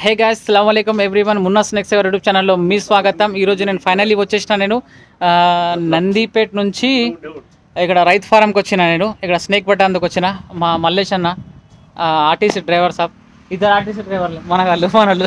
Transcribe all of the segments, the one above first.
హే guys అస్సలం అయికం everyone Munna snakes ever YouTube ఛానల్లో మీ స్వాగతం ఈరోజు నేను ఫైనల్లీ వచ్చేసిన నేను ఆ, నందిపేట్ నుంచి ఇక్కడ రైతు ఫారంకి వచ్చిన నేను ఇక్కడ స్నేక్ పట్టేందుకు వచ్చిన మా మల్లేష్ అన్న ఆర్టీసీ డ్రైవర్ సాబ్ ఇద్దరు ఆర్టీసీ డ్రైవర్లు మన వాళ్ళు మనలు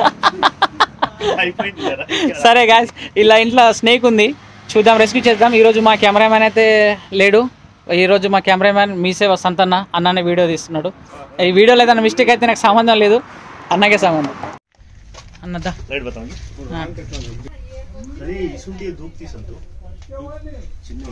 సరే గాయస్ ఇలా ఇంట్లో స్నేక్ ఉంది చూద్దాం రెస్క్యూ చేద్దాం ఈరోజు మా కెమెరామ్యాన్ అయితే లేడు ఈరోజు మా కెమెరామ్యాన్ మీసే సంతన్న అన్ననే వీడియో తీస్తున్నాడు ఈ వీడియోలో ఏదైనా మిస్టేక్ అయితే నాకు సంబంధం లేదు అన్నకే సంబంధం అన్నదా लाइट बताऊंगी हाँ। अरे इसुंटी धूप थी संतु चिन्नी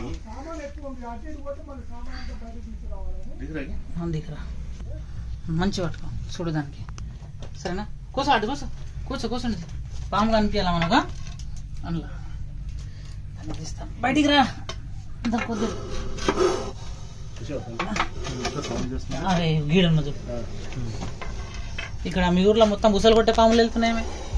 दिख रहा है क्या అవును దిగరా మంచి పట్టుకో చూడు దానికి సరేనా కూర్చో అటు కూర్చో కూర్చో కూర్చోండి పాము కనిపించాలా మనకు అందులో దాన్ని తీస్తాం బయటికి రా ఇంత కొద్ది कुछ होता है साउंड जस्ट అరే గీడన్న చూడు ఇక్కడ మీ ఊర్లో మొత్తం బుసలు కొట్టే పాములు వెళ్తున్నాయి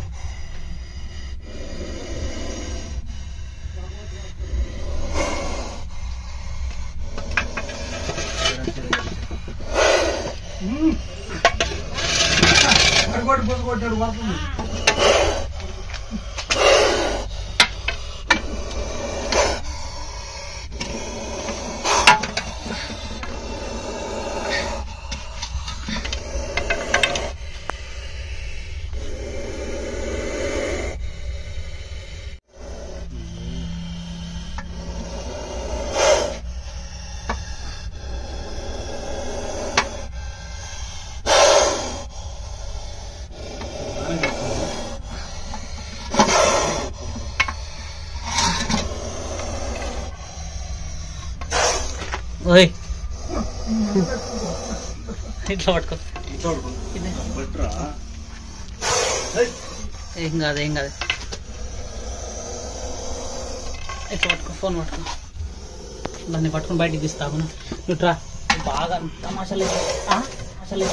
ఓయ్ ఇట్లా పట్టుకో ఇది. बटरा ఏం కాదు ఏం కాదు ఇట్లా పట్టుకో ఫోన్ పట్టుకో దాన్ని పట్టుకొని బయటికి తీస్తాను నువ్వు ట్రా బాగా తమాషాలు అసలు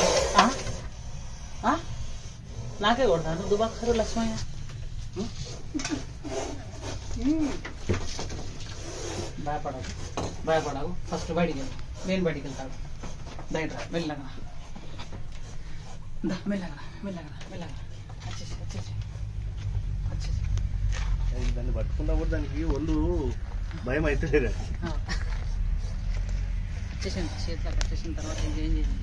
నాకే కొడతాను దుబాకరు లక్ష్మయ్య భయపడకు భయపడకు ఫస్ట్ బయటికి వెళ్ళు నేను బయటికి వెళ్తాను బయట రా, మెల్లగా దా, మెల్లగా రా, మెల్లగా రా, మెల్లగా రా. వచ్చేసి వచ్చేసి వచ్చేసి దాన్ని పట్టుకున్నా కూడా దానికి ఒళ్ళు భయం అయితే లేదు ఆ. వచ్చేసింది చేతిలోకి వచ్చేసిన తర్వాత ఇంకేం చేసింది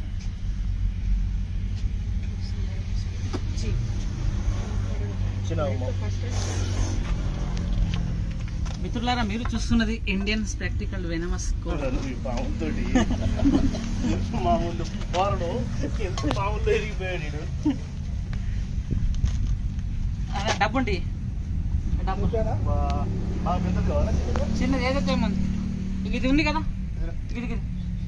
మిత్రులారా మీరు చూస్తున్నది ఇండియన్ స్పెక్టికల్ వెనమస్ పాముతోటి మా ముందు పోరడు ఎంత పాములతో ఎరిగిపోయాడు వీడు. డబ్బుండి డబ్బు మా మా పెద్దది కావాలా చిన్నది ఏదైతే ఏముంది ఇక ఇది ఉంది కదా ఇది ఇది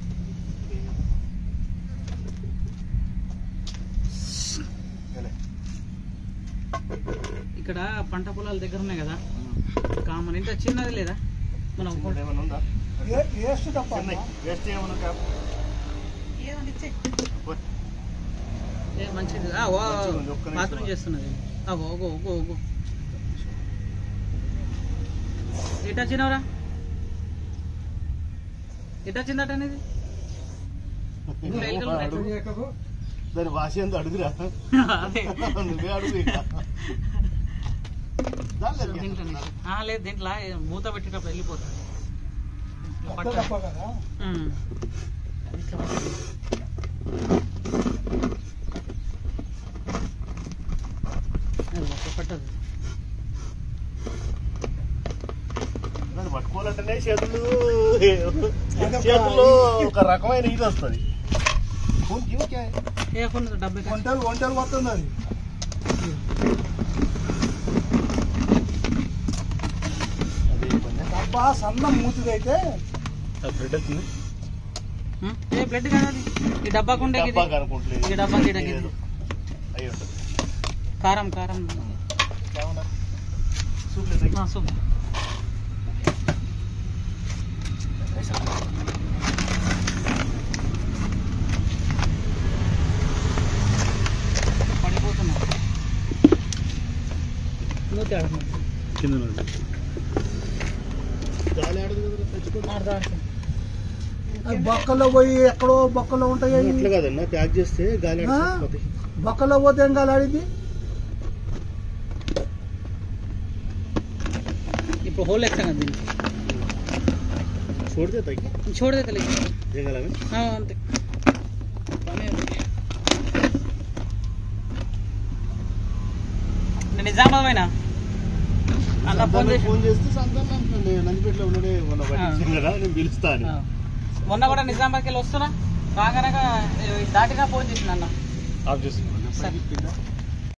ఇక్కడ పంట పొలాల దగ్గర ఉన్నాయి కదా కామన్ ఇంత చిన్నది లేదా మనం ఏమన్నా ఉందా చిన్నది. వేస్ట్ ఏమన్నా కాదు. ఏదండి ఇచ్చే పోయ్. ఏ మంచిది ఆ, ఓ మంచిగా ఉంది, ఒక్క నిమిషం. బాత్రూమ్ చేస్తున్నది అగో ఓగో ఓగో ఓగో ఎటు వచ్చినవరా ఎటు వచ్చిందట అనేది ఇంట్లో ఎలుకలు ఉన్నాయి. దాని భాష ఏందో అడుగురా అదే నువ్వే అడుగు ఇక. దాని దగ్గరికి. దీంట్లో నుంచి. ఆ, లేదు దీంట్లో ఏ మూత పెట్టేటప్పుడు వెళ్ళిపోతుంది ఇట్లా పట్టాలి. ఉమ్. ఇట్లా పట్టాలి. అది ఒక్క పట్టదు దాన్ని పట్టుకోవాలంటేనే చేతులు చేతుల్లో ఒక రకమైన ఇది వస్తుంది ఏ కొన్ని డెబ్బై కాదు. వంటలు వంటలు వస్తుంది అది డబ్బా సన్న మూతిదైతే బ్రెడ్ వచ్చింది ఉమ్, ఏ బ్లడ్ కాదు అది ఈ డబ్బాకుండే ఇది డబ్బా కనుకుంటలేదు ఈ డబ్బా గీడకి ఇది. అయ్యి ఉంటుంది కారం కారం సూప్ లేదు ఆ, సూప్ పడిపోతున్నా నువ్వు తేడా కింద గాలి ఆడదు కదా తెచ్చుకో అది బొక్కలో పోయి ఎక్కడో బొక్కలో ఉంటాయి అవి. అట్లా కాదన్నా ప్యాక్ చేస్తే గాలి ఆ? ఆడిపోతాయి బొక్కలో పోతే ఏం కాదు ఆడింది ఇప్పుడు హోల్ వేస్తాం కదా దీనికి छोड़ देता है क्या చూడదే తెలియదు ये गला में అంతే పని ఉంది. నేను నిజామాబాద్ పోయినా అన్న ఫోన్ చేసి ఫోన్ చేస్తే సంతానం నందిపేటలో ఉన్నాడే మొన్న పట్టించాను కదా నేను పిలుస్తాను ఆ. మొన్న కూడా నిజామాబాద్కి వెళ్ళి వస్తున్నా రాగానే దాటిగా ఫోన్ చేసింది అన్న ఆఫ్ చేసి సరే